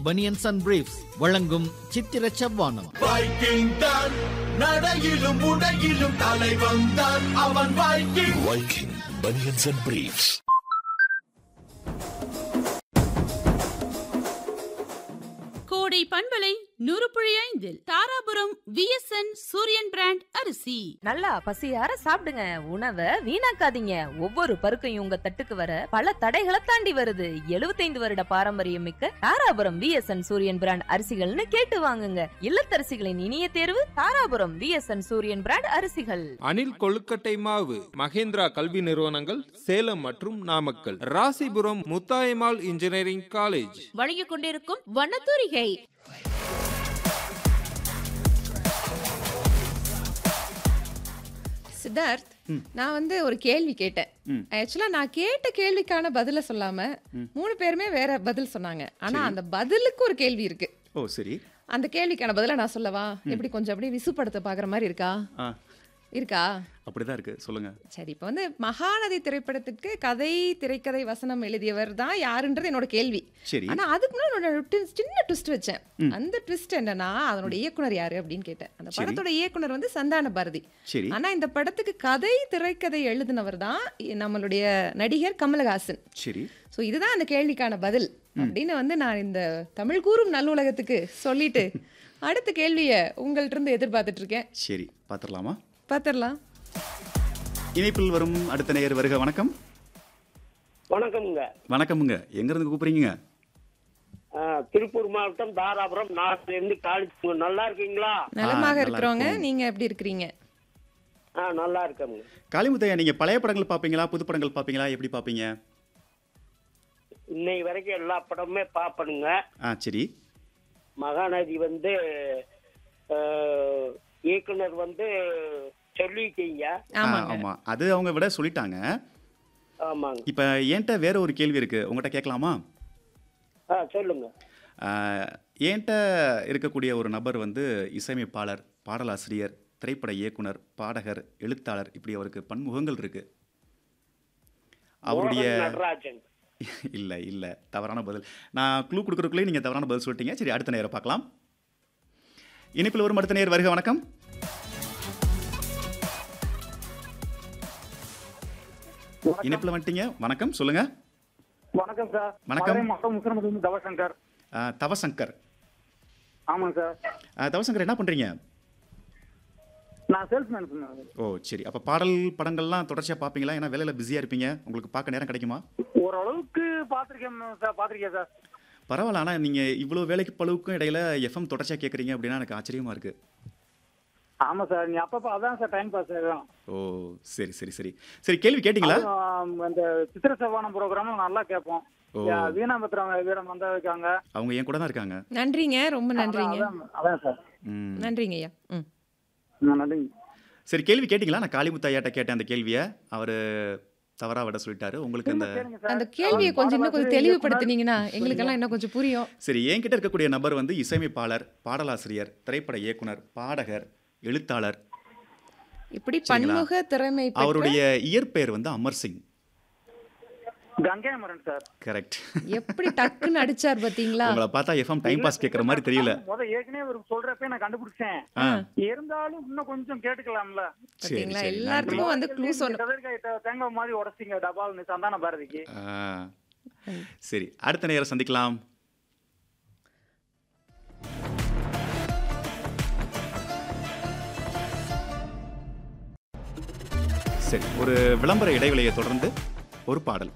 Banians and briefs வழங்கும் சித்திர செவ்வானம் வைக்கிங் தான் நடையிலும் உடையிலும் தலைவன் தான் அவன் Viking Viking Bunions and Briefs. கோடை பண்பலை நூறு புள்ளி ஐந்தில் தாராபுரம் விஎஸ்என் சூரியன் பிராண்ட் அரிசி நல்லா பசியார சாப்பிடுங்க உணவை வீணாக்காதீங்க ஒவ்வொரு பருக்கையும் உங்க தட்டுக்கு வர பல தடைகளை தாண்டி வருது 75 வருட பாரம்பரியம் மிக்க தாராபுரம் விஎஸ்என் சூரியன் பிராண்ட் அரிசிகள்னு கேட்டு வாங்குங்க இல்லத்தரசிகளின் இனிய தேர்வு தாராபுரம் விஎஸ்என் சூரியன் பிராண்ட் அரிசிகள் அணில் கொழுக்கட்டை மாவு மகேந்திரா கல்வி நிறுவனங்கள் சேலம் மற்றும் நாமக்கல் ராசிபுரம் முத்தாயம்மாள் இன்ஜினியரிங் காலேஜ் வழங்கிக் கொண்டிருக்கும் வண்ணத்தூரிகை சித்தார்த் நான் வந்து ஒரு கேள்வி கேட்டேன் ஆக்சுவலா நான் கேட்ட கேள்விக்கான பதில சொல்லாம மூணு பேருமே வேற பதில் சொன்னாங்க ஆனா அந்த பதிலுக்கு ஒரு கேள்வி இருக்கு ஓ சரி அந்த கேள்விக்கான பதில நான் சொல்லவா எப்படி கொஞ்சம் அப்படியே விசுப்படுத்த பாக்குற மாதிரி இருக்கா ஆ இருக்கா அப்படிதான் இருக்கு சொல்லுங்க சரி இப்போ வந்து மகாநதி திரைப்படத்திற்கு கதை திரைக்கதை வசனம் எழுதியவர் தான் யாருன்றது என்னோட கேள்வி சரி ஆனா அதுக்கு முன்னாடி ஒரு twist- சின்ன ட்விஸ்ட் வச்சேன் அந்த ட்விஸ்ட் என்னன்னா அதனோட இயக்குனர் யாரு அப்படின்னு கேட்டேன் அந்த படத்தோட இயக்குனர் வந்து சந்தான பாரதி சரி ஆனா இந்த படத்துக்கு கதை திரைக்கதை எழுதினவர் தான் நம்மளுடைய நடிகர் கமலஹாசன் சரி ஸோ இதுதான் அந்த கேள்விக்கான பதில் அப்படின்னு வந்து நான் இந்த தமிழ் கூறும் நல்லுலகத்துக்கு சொல்லிட்டு அடுத்த கேள்வியை உங்கள்ட்ட இருந்து எதிர்பார்த்துட்டு இருக்கேன் சரி பார்த்துடலாமா பார்த்துடலாம் இணைப்பில் வரும் அடுத்த நேயர் வருக வணக்கம் வணக்கம்ங்க வணக்கமுங்க எங்க இருந்து கூப்பிடுறீங்க ஆ, திருப்பூர் மாவட்டம் தாராபுரம் நாட்டில இருந்து காளிச்சுங்க நல்லா இருக்கீங்களா நலமாக நல்லா இருக்கிறவங்க இருக்கோம். நீங்க எப்படி இருக்கிறீங்க ஆ நல்லா இருக்கேங்க காளிமுத்தையா நீங்க பழைய படங்கள் பாப்பீங்களா புது படங்கள் பாப்பீங்களா எப்படி பாப்பீங்க இன்னை வரைக்கும் எல்லா படமுமே பாப்பனுங்க ஆ சரி மகாநதி வந்து ஆ, இயக்குனர் வந்து சொல்லிட்டீங்க ஆ, ஆமாங்க ஆமா அது அவங்க விட சொல்லிட்டாங்க ஆமாங்க இப்ப என்கிட்ட வேற ஒரு கேள்வி இருக்கு உங்ககிட்ட கேட்கலாமா ஆ சொல்லுங்க ஆ, என்கிட்ட இருக்கக்கூடிய ஒரு நபர் வந்து இசையமைப்பாளர் பாடலாசிரியர் திரைப்பட இயக்குனர் பாடகர் எழுத்தாளர் இப்படி அவருக்கு பன்முகங்கள் இருக்கு அவருடைய மோகன் நடராஜன் இல்ல இல்ல தவறான பதில் நான் க்ளூ கொடுக்குறதுக்குள்ளே நீங்க தவறான பதில் சொல்லிட்டீங்க சரி அடுத்த நேரம் பார்க்கலாம் இனிப்பில் வரும் அடுத்த நேர் வருக வணக்கம் இனிப்பில் வந்துட்டீங்க வணக்கம் சொல்லுங்க வணக்கம் சார் வணக்கம். மதுரை மாவட்டம் முசிறமது தவசங்கர் ஆ, தவசங்கர் ஆமாங்க சார் ஆ, தவசங்கர் என்ன பண்றீங்க நான் சேல்ஸ்மேன் சார் ஓ சரி அப்ப பாடல் படங்கள்லாம் தொடர்ச்சியா பார்ப்பீங்களா ஏன்னா வேலையில பிஸியா இருப்பீங்க உங்களுக்கு பார்க்க நேரம் கிடைக்குமா ஓரளவுக்கு பார்த்துருக்கேன் சார் பார்த்துருக்கேன் சார் பரவாயில்ல ஆனா நீங்க இவ்வளவு வேலைக்கு பழுவுக்கும் இடையில எஃப்எம் தொடர்ச்சியா கேட்குறீங்க அப்படின்னா எனக்கு ஆச்சரியமா இருக்கு ஆமா சார் நீ அப்பப்போ அதான் சார் டைம் பாஸ் ஆகும் ஓ சரி சரி சரி சரி கேள்வி கேட்டீங்களா அதுவும் அந்த சித்திர செவ்வானம் ப்ரோக்ராம் நல்லா கேட்போம் ஓ. வீணாபத்திரம் வீரம் வந்தா இருக்காங்க அவங்க என் கூட தான் இருக்காங்க நன்றிங்க ரொம்ப நன்றிங்க அதான் அதான் சார் ம். நன்றிங்க ஐயா ம் ம், நன்றிங்க சரி கேள்வி கேட்டீங்களா நான் காளிமுத்து ஐயாட்ட கேட்டேன் அந்த கேள்வியை அவர் தவறா விட சொல்லிட்டாரு உங்களுக்கு அந்த சரிங்க சார் அந்த கேள்வியை கொஞ்சம் இன்னும் கொஞ்சம் பாடலாசிரியர் தெளிவுபடுத்தினீங்கன்னா எங்களுக்கெல்லாம் இன்னும் கொஞ்சம் புரியும் சரி என்கிட்ட இருக்கக்கூடிய நபர் வந்து இசையமைப்பாளர் பாடலாசிரியர் திரைப்பட இயக்குனர் பாடகர் எழுத்தாளர் இப்படி சரிங்களா? பன்முக திறமை பெற்ற அவருடைய இயற்பெயர் வந்து அமர் சிங் கங்கை மரன் சார் கரெக்ட் எப்படி டக்குன்னு அடிச்சார் பாத்தீங்களா உங்களை பார்த்தா எஃப்எம் டைம் பாஸ் கேட்குற மாதிரி தெரியல முத ஏற்கனவே ஒரு சொல்றப்ப நான் கண்டுபிடிச்சேன் ஆ இருந்தாலும் இன்னும் கொஞ்சம் கேட்டுக்கலாம்ல சரி பாத்தீங்களா சரி எல்லாத்துக்கும் வந்து க்ளூ சொன்ன கதற்காய் தேங்காய் மாதிரி உடச்சிங்க டபால் சந்தான பாரதிக்கு ஆ. சரி அடுத்த நேரம் சந்திக்கலாம் சரி ஒரு விளம்பர இடைவெளியை தொடர்ந்து ஒரு பாடல்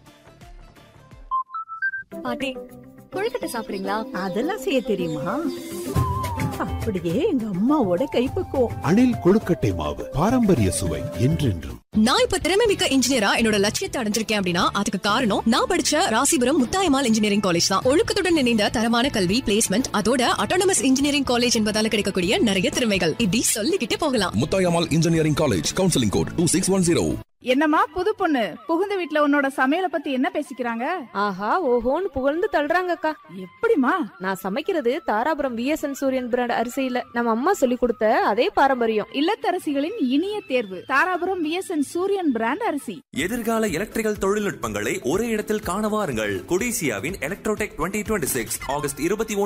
பாட்டி கொழுக்கட்டை சாப்பிடுறீங்களா அதெல்லாம் செய்ய தெரியுமா அப்படியே எங்க அம்மாவோட கைப்பக்குவம் அணில் கொழுக்கட்டை மாவு பாரம்பரிய சுவை என்றென்றும் நான் இப்ப திறமை மிக்க இன்ஜினியரா என்னோட லட்சியத்தை அடைஞ்சிருக்கேன் அப்படின்னா அதுக்கு காரணம் நான் படிச்ச ராசிபுரம் முத்தாயமால் இன்ஜினியரிங் காலேஜ் தான் ஒழுக்கத்துடன் இணைந்த தரமான கல்வி பிளேஸ்மெண்ட் அதோட அட்டானமஸ் இன்ஜினியரிங் காலேஜ் என்பதால கிடைக்கக்கூடிய நிறைய திறமைகள் இப்படி சொல்லிக்கிட்டே போகலாம் Muthayammal engineering college counselling code two six one zero என்னம்மா புது பொண்ணு புகுந்த வீட்ல உன்னோட சமையல பத்தி என்ன பேசிக்கிறாங்க ஆஹா ஓஹோன்னு புகழ்ந்து தள்ளுறாங்கக்கா எப்படிமா நான் சமைக்கிறது தாராபுரம் விஎஸ்என் சூரியன் பிராண்ட் அரிசியில நம்ம அம்மா சொல்லி கொடுத்த அதே பாரம்பரியம் இல்லத்தரசிகளின் இனிய தேர்வு தாராபுரம் விஎஸ்என் சூரியன் பிராண்ட் அரிசி எதிர்கால எலக்ட்ரிக்கல் தொழில்நுட்பங்களை ஒரே இடத்தில் காண வாருங்கள் கொடிசியாவின் எலக்ட்ரோடெக் 2026 ஆகஸ்ட் இருபத்தி